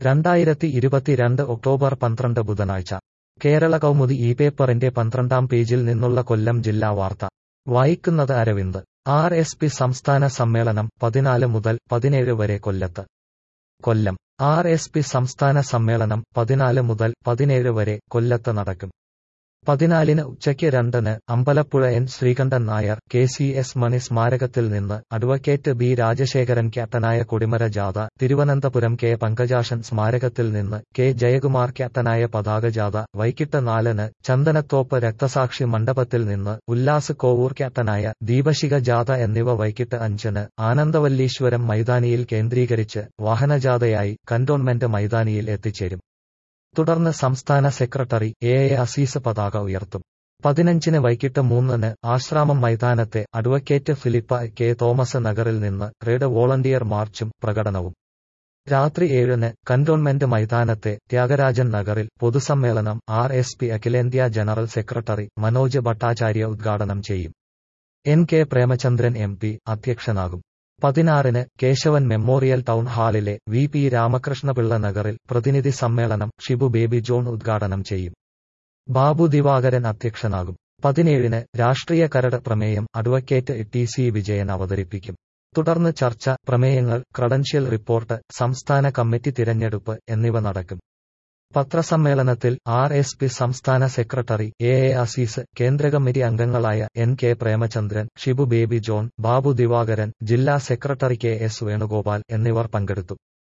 രണ്ടായിരത്തി ഇരുപത്തിരണ്ട് ഒക്ടോബർ പന്ത്രണ്ട് ബുധനാഴ്ച കേരള കൗമുദി ഈ പേപ്പറിന്റെ പന്ത്രണ്ടാം പേജിൽ നിന്നുള്ള കൊല്ലം ജില്ലാ വാർത്ത വായിക്കുന്നത് അരവിന്ദ് ആർ എസ് പി സംസ്ഥാന സമ്മേളനം പതിനാല് മുതൽ പതിനേഴ് വരെ കൊല്ലത്ത് കൊല്ലം ആർ എസ് പി സംസ്ഥാന സമ്മേളനം പതിനാല് മുതൽ പതിനേഴ് വരെ കൊല്ലത്ത് നടക്കും പതിനാലിന് ഉച്ചയ്ക്ക് രണ്ടിന് Ambalappuzha N Sreekantan Nair K C S Mani സ്മാരകത്തിൽ നിന്ന് അഡ്വക്കേറ്റ് ബി രാജശേഖരൻ ക്യാപ്റ്റനായ കൊടിമര ജാഥ തിരുവനന്തപുരം കെ പങ്കജാഷൻ സ്മാരകത്തിൽ നിന്ന് കെ ജയകുമാർ ക്യാപ്റ്റനായ പതാക ജാഥ വൈകിട്ട് നാലിന് ചന്ദനത്തോപ്പ് രക്തസാക്ഷി മണ്ഡപത്തിൽ നിന്ന് ഉല്ലാസ് കോവൂർ ക്യാപ്റ്റനായ ദീപശിഖ ജാഥ എന്നിവ വൈകിട്ട് അഞ്ചിന് ആനന്ദവല്ലീശ്വരം മൈതാനിയിൽ കേന്ദ്രീകരിച്ച് വാഹനജാഥയായി കന്റോൺമെന്റ് മൈതാനിയിൽ എത്തിച്ചേരും തുടർന്ന് സംസ്ഥാന സെക്രട്ടറി എ എ അസീസ് പതാക ഉയർത്തും പതിനഞ്ചിന് വൈകിട്ട് മൂന്നിന് ആശ്രാമം മൈതാനത്തെ അഡ്വക്കേറ്റ് ഫിലിപ്പ കെ തോമസ് നഗറിൽ നിന്ന് റെഡ് വോളണ്ടിയർ മാർച്ചും പ്രകടനവും രാത്രി ഏഴിന് കന്റോൺമെന്റ് മൈതാനത്തെ ത്യാഗരാജൻ നഗറിൽ പൊതുസമ്മേളനം ആർ എസ് പി അഖിലേന്ത്യാ ജനറൽ സെക്രട്ടറി മനോജ് ഭട്ടാചാര്യ ഉദ്ഘാടനം ചെയ്യും N K Premachandran M P അധ്യക്ഷനാകും പതിനാറിന് കേശവൻ മെമ്മോറിയൽ ടൗൺ ഹാളിലെ വി പി രാമകൃഷ്ണപിള്ള നഗറിൽ പ്രതിനിധി സമ്മേളനം ഷിബു ബേബി ജോൺ ഉദ്ഘാടനം ചെയ്യും ബാബു ദിവാകരൻ അധ്യക്ഷനാകും പതിനേഴിന് രാഷ്ട്രീയ കരട് പ്രമേയം അഡ്വക്കേറ്റ് ടി സി വിജയൻ അവതരിപ്പിക്കും തുടർന്ന് ചർച്ച പ്രമേയങ്ങൾ ക്രഡൻഷ്യൽ റിപ്പോർട്ട് സംസ്ഥാന കമ്മിറ്റി തിരഞ്ഞെടുപ്പ് എന്നിവ നടക്കും പത്രസമ്മേളനത്തിൽ ആർ എസ് പി സംസ്ഥാന സെക്രട്ടറി എ എ അസീസ് കേന്ദ്ര കമ്മിറ്റി അംഗങ്ങളായ എൻ കെ പ്രേമചന്ദ്രൻ ഷിബു ബേബി ജോൺ ബാബു ദിവാകരൻ ജില്ലാ സെക്രട്ടറി കെ എസ് വേണുഗോപാൽ എന്നിവർ പങ്കെടുത്തു